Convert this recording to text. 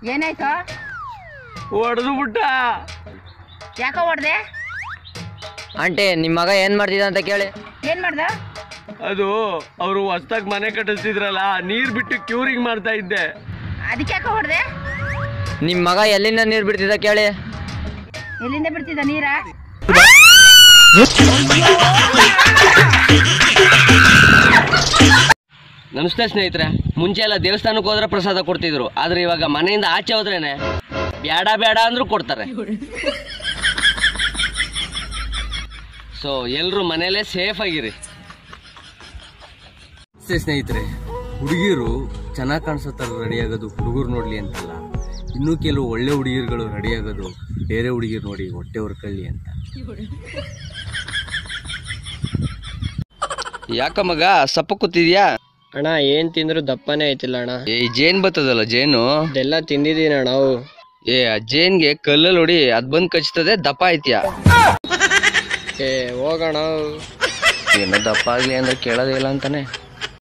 ಏನಾಯ್ತು ಹೊಡೆದು ಬಿಟ್ಟ ಯಾಕೋ ಹೊಡ್ದೆ ಆಂಟಿ ನಿಮ್ಮ ಮಗ ಏನ್ ಮಾಡ್ತಿದ್ದ ಅಂತ ಕೇಳಿ ಏನ್ ಮಾಡ್ದ ಅದು ಅವರು ಹೊಸ್ದಾಗ್ ಮನೆ ಕಟ್ಟಿಸ್ತಿದ್ರಲ್ಲ ನೀರ್ ಬಿಟ್ಟು ಕ್ಯೂರಿಂಗ್ ಮಾಡ್ತಾ ಇದ್ದೆ ಅದಕ್ಕೆ ಯಾಕೋ ಹೊಡ್ದೆ ನಿಮ್ಮ ಮಗ ಎಲ್ಲಿಂದ ನೀರು ಬಿಡ್ತಿದ್ದ ಕೇಳಿ ಎಲ್ಲಿಂದ ಬಿಡ್ತಿದ್ದ ನೀರ ನಮಸ್ತೆ ಸ್ನೇಹಿತರೆ ಮುಂಚೆ ಎಲ್ಲ ದೇವಸ್ಥಾನಕ್ಕೆ ಹೋದ್ರೆ ಪ್ರಸಾದ ಕೊಡ್ತಿದ್ರು ಆದ್ರೆ ಇವಾಗ ಮನೆಯಿಂದ ಆಚೆ ಹೋದ್ರೇನೆ ಬೇಡ ಬೇಡ ಅಂದ್ರೂ ಕೊಡ್ತಾರೆ ಸೊ ಎಲ್ರು ಮನೇಲೆ ಸೇಫ್ ಆಗಿರಿ ನಮಸ್ತೆ ಸ್ನೇಹಿತರೆ ಹುಡುಗಿರು ಚೆನ್ನಾಗಿ ಕಾಣಿಸೋ ಥರ ರೆಡಿ ಆಗೋದು ಹುಡುಗರು ನೋಡ್ಲಿ ಅಂತಲ್ಲ ಇನ್ನೂ ಕೆಲವು ಒಳ್ಳೆ ಹುಡುಗಿರುಗಳು ರೆಡಿ ಆಗೋದು ಬೇರೆ ಹುಡುಗಿರು ನೋಡಿ ಹೊಟ್ಟೆ ಹೊರ್ಕೊಳ್ಳಿ ಅಂತ ಯಾಕ ಮಗ ಸಪ್ಪ ಕೂತಿದ್ಯಾ ಅಣ್ಣ ಏನ್ ತಿಂದ್ರು ದಪ್ಪನೇ ಐತಿಲ್ಲ ಅಣ್ಣ ಏ ಜೇನ್ ಬರ್ತದಲ್ಲ ಜೇನು ಇದೆಲ್ಲ ತಿಂದಿದ್ದೀನಿ ಅಣ್ಣ ಅವು ಏ ಆ ಜೇನ್ಗೆ ಕಲ್ಲಲ್ಲಿ ಹೊಡಿ ಅದ್ ಬಂದ್ ಕಚ್ತದೆ ದಪ್ಪ ಐತ್ಯಾ ಏ ಹೋಗೋಣ ಏನೋ ದಪ್ಪ ಆಗ್ಲಿ ಅಂದ್ರೆ ಕೇಳೋದೇ ಇಲ್ಲ ಅಂತಾನೆ